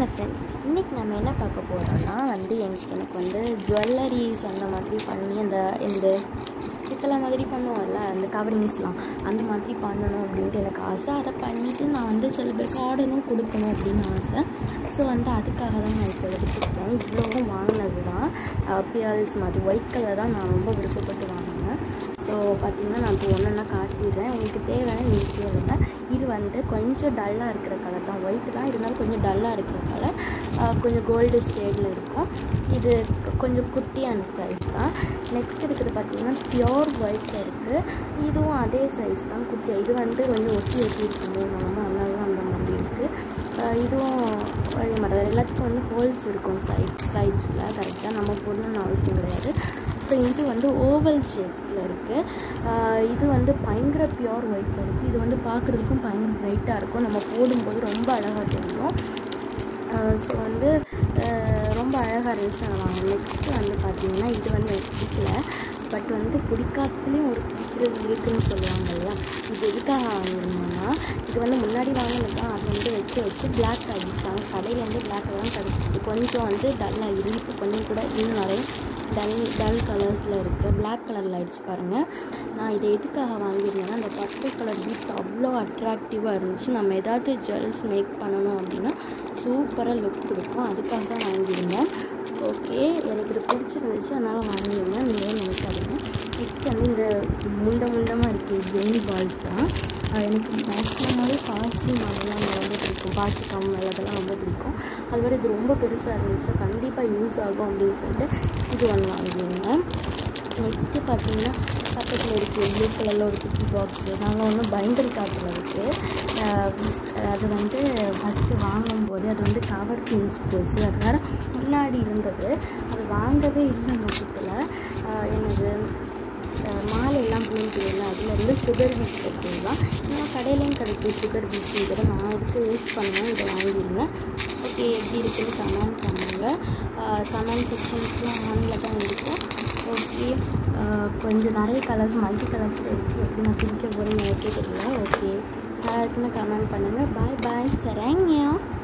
Hello friends இன்றைக்கி நம்ம என்ன பார்க்க போகிறோம்னா வந்து எனக்கு எனக்கு வந்து ஜுவல்லரிஸ் அந்த மாதிரி பண்ணி அந்த இந்த பித்தளை மாதிரி பண்ணுவோம்ல அந்த கவரிங்ஸ்லாம் அந்த மாதிரி பண்ணணும் அப்படின்ட்டு எனக்கு ஆசை அதை பண்ணிவிட்டு நான் வந்து சில பேருக்கு ஆர்டரும் கொடுக்கணும் அப்படின்னு ஆசை ஸோ வந்து அதுக்காக தான் நான் இப்போ எடுத்துக்கிட்டேன் இவ்வளோவும் வாங்கினது தான் பியர்ஸ் மாதிரி ஒயிட் கலர் தான் நான் ரொம்ப விருப்பப்பட்டு வாங்கினேன் ஸோ பார்த்தீங்கன்னா நான் இப்போ ஒன்றா காட்டிடுறேன் உங்களுக்கு தேவையான நீங்கள் கேளுங்க இது வந்து கொஞ்சம் டல்லாக இருக்கிற கலர் தான் ஒயிட் தான் இருந்தாலும் கொஞ்சம் டல்லாக இருக்கிற கலர் கொஞ்சம் கோல்டு ஷேடில் இருக்கும் இது கொஞ்சம் குட்டியான சைஸ் தான் நெக்ஸ்ட் இருக்கிறது பார்த்தீங்கன்னா பியோர் ஒயிட்டில் இருக்குது இதுவும் அதே சைஸ் தான் குட்டி இது வந்து கொஞ்சம் ஒட்டி ஒட்டி இருக்குமே நம்ம அதனால தான் அந்த மாதிரி இருக்குது இதுவும் அதே மாதிரி தான். எல்லாத்துக்கும் வந்து ஹோல்ஸ் இருக்கும் சைட் சைட்ஸில் கரெக்டாக நம்ம போடணும்னு அவசியம் கிடையாது அப்புறம் இது வந்து ஓவல் ஷேப்பில் இருக்குது இது வந்து பயங்கர பியோர் ஒயிட்டில் இருக்குது இது வந்து பார்க்குறதுக்கும் பயங்கர பிரைட்டாக இருக்கும் நம்ம போடும்போது ரொம்ப அழகாக தெரியும் ஸோ வந்து அஹ் ரொம்ப அழகாக இருந்துச்சு நான் வாங்கினேன் நெக்ஸ்ட்டு வந்து பார்த்தீங்கன்னா இது வந்து எனக்கு பிடிக்கல பட் வந்து பிடிக்காததுலேயும் ஒரு பிடிக்கிறது இருக்குன்னு சொல்லுவாங்க இல்லையா இது எதுக்காக வாங்கியிருந்தோம்னா இது வந்து முன்னாடி வாங்கினது தான் அது வந்து வச்சு வச்சு பிளாக் ஆகிடுச்சாங்க கடையிலேருந்து பிளாக் தான் கிடச்சிச்சு கொஞ்சம் வந்து டல்லாக இருக்கு கொஞ்சம் கூட இன்னும் நிறைய டல் டல் கலர்ஸில் இருக்குது பிளாக் கலரில் ஆயிடுச்சு பாருங்கள் நான் இதை எதுக்காக வாங்கியிருந்தேன்னா அந்த பர்பிள் கலர் பீட்ஸ் அவ்வளோ அட்ராக்டிவாக இருந்துச்சு நம்ம ஏதாவது ஜுவல்ஸ் மேக் பண்ணணும் அப்படின்னா சூப்பராக லுக் கொடுக்கும் அதுக்காக தான் வாங்கியிருந்தேன் ஓகே எனக்கு இது பிடிச்சிருந்துச்சு அதனால் வாங்கியிருந்தேன் நீங்களே நினைக்காதீங்க நெக்ஸ்ட் வந்து இந்த முண்ட முண்டமாக இருக்குது ஜெயின் பால்ஸ் தான் அது எனக்கு மேக்ஸிமமாகவே பாசி மாடலாம் எனக்கு ரொம்ப பிடிக்கும் பாசி கம்மல் அதெல்லாம் ரொம்ப பிடிக்கும் அது மாதிரி இது ரொம்ப பெருசாக இருந்துச்சு கண்டிப்பாக யூஸ் ஆகும் அப்படின்னு சொல்லிட்டு இது ஒன்று வாங்கியிருந்தேன் நெக்ஸ்ட்டு பார்த்தீங்கன்னா பக்கத்தில் இருக்குது ப்ளூ கலரில் ஒரு குட்டி பாக்ஸு நாங்கள் ஒன்று பைண்டர் காட்டில் இருக்குது அது வந்து ஃபஸ்ட்டு வாங்கும்போது அது வந்து கவர் பிஞ்ச் போச்சு அதனால முன்னாடி இருந்தது அது வாங்கவே இல்லை மொத்தத்தில் எனது மாலையெல்லாம் பூண்டியில் அதில் இருந்து சுகர் பீச் எடுத்துக்கலாம் இன்னும் கடையிலையும் கிடைக்கும் சுகர் பீச் இதில் நான் எடுத்து யூஸ் பண்ணுவேன் இதை வாங்கியிருந்தேன் ஓகே எப்படி இருக்குன்னு கமெண்ட் பண்ணுங்கள் கமெண்ட் செக்ஷன்ஸ்லாம் ஆனில் தான் இருக்கும் ஓகே கொஞ்சம் நிறைய கலர்ஸ் மல்டி கலர்ஸில் இருக்குது எப்படி நான் பிடிக்க போகிறேன்னு எனக்கே தெரியல ஓகே நல்லா இருக்குன்னு கமெண்ட் பண்ணுங்கள் பாய் பாய் சரண்யா